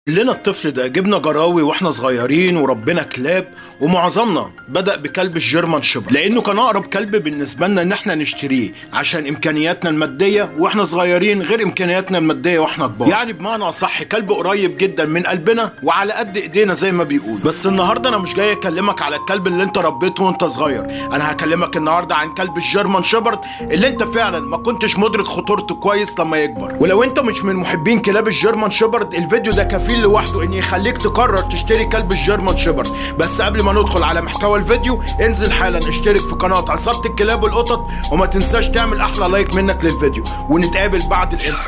كلنا الطفل ده جبنا جراوي واحنا صغيرين وربنا كلاب ومعظمنا بدأ بكلب الجيرمان شيبرد لأنه كان أقرب كلب بالنسبة لنا إن احنا نشتريه عشان إمكانياتنا المادية واحنا صغيرين غير إمكانياتنا المادية واحنا كبار يعني بمعنى أصح كلب قريب جدا من قلبنا وعلى قد إيدينا زي ما بيقول بس النهاردة أنا مش جاي أكلمك على الكلب اللي أنت ربيته وأنت صغير أنا هكلمك النهاردة عن كلب الجيرمان شيبرد اللي أنت فعلا ما كنتش مدرك خطورته كويس لما يكبر ولو أنت مش من محبين كلاب الجيرمان شيبرد الفيديو ده كفيل لوحده ان يخليك تقرر تشتري كلب الجيرمان شيبرد بس قبل ما ندخل على محتوى الفيديو انزل حالا اشترك في قناه عصابه الكلاب والقطط وما تنساش تعمل احلى لايك منك للفيديو ونتقابل بعد الانترو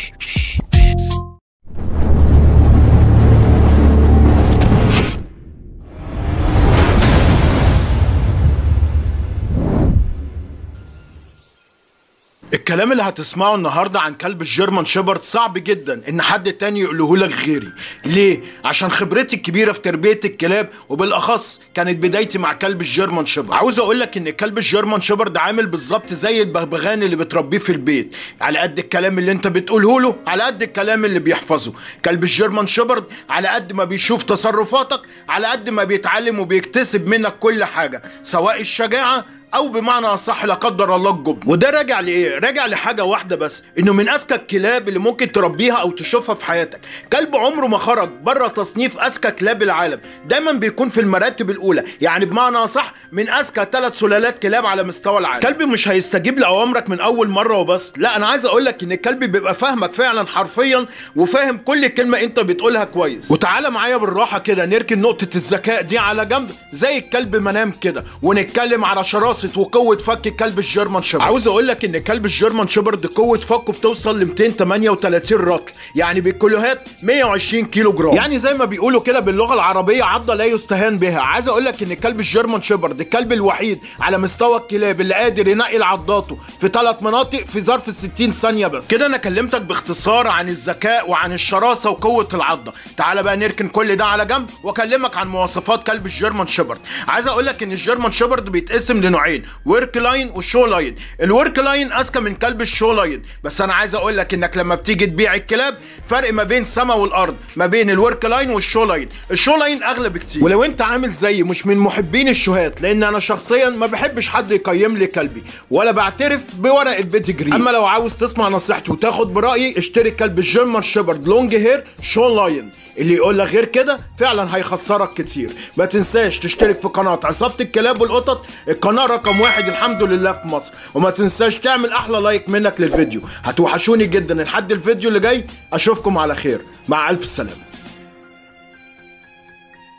الكلام اللي هتسمعه النهارده عن كلب الجيرمان شيبرد صعب جدا ان حد تاني يقوله لك غيري ليه عشان خبرتي الكبيره في تربيه الكلاب وبالاخص كانت بدايتي مع كلب الجيرمان شيبرد عاوز اقول لك ان كلب الجيرمان شيبرد عامل بالظبط زي البغبغان اللي بتربيه في البيت على قد الكلام اللي انت بتقوله له على قد الكلام اللي بيحفظه كلب الجيرمان شيبرد على قد ما بيشوف تصرفاتك على قد ما بيتعلم وبيكتسب منك كل حاجه سواء الشجاعه او بمعنى اصح لا قدر الله الجبن وده راجع لايه راجع لحاجه واحده بس انه من اذكى الكلاب اللي ممكن تربيها او تشوفها في حياتك كلب عمره ما خرج بره تصنيف اذكى كلاب العالم دايما بيكون في المراتب الاولى يعني بمعنى اصح من اذكى ثلاث سلالات كلاب على مستوى العالم كلب مش هيستجيب لاوامرك من اول مره وبس لا انا عايز اقول لك ان الكلب بيبقى فاهمك فعلا حرفيا وفاهم كل كلمه انت بتقولها كويس وتعالى معايا بالراحه كده نركن نقطه الذكاء دي على جنب زي الكلب منام كده ونتكلم على شراسه متوسط وقوه فك كلب الجيرمان شيبرد عاوز اقول لك ان كلب الجيرمان شيبرد قوه فكه بتوصل ل 238 رطل يعني بالكيلوهات 120 كيلو جرام يعني زي ما بيقولوا كده باللغه العربيه عضه لا يستهان بها عايز اقول لك ان كلب الجيرمان شيبرد الكلب الوحيد على مستوى الكلاب اللي قادر ينقل عضاته في ثلاث مناطق في ظرف 60 ثانيه بس كده انا كلمتك باختصار عن الذكاء وعن الشراسه وقوه العضه تعال بقى نركن كل ده على جنب واكلمك عن مواصفات كلب الجيرمان شيبرد عايز اقول لك ان الجيرمان شيبرد بيتقسم لنوعين ورك لاين والشو لاين الورك لاين اذكى من كلب الشو لاين بس انا عايز اقول لك انك لما بتيجي تبيع الكلاب فرق ما بين سما والارض ما بين الورك لاين والشو لاين الشو لاين اغلى بكتير ولو انت عامل زيي مش من محبين الشوهات لان انا شخصيا ما بحبش حد يقيم لي كلبي ولا بعترف بورق البيتجري اما لو عاوز تسمع نصيحتي وتاخد برايي اشتري كلب الجيرمان شيبرد لونج هير شو لاين اللي يقول لك غير كده فعلا هيخسرك كتير ما تنساش تشترك في قناه عصابه الكلاب والقطط القناه رقم واحد الحمد لله في مصر وما تنساش تعمل احلى لايك منك للفيديو هتوحشوني جدا لحد الفيديو اللي جاي اشوفكم على خير مع الف سلامه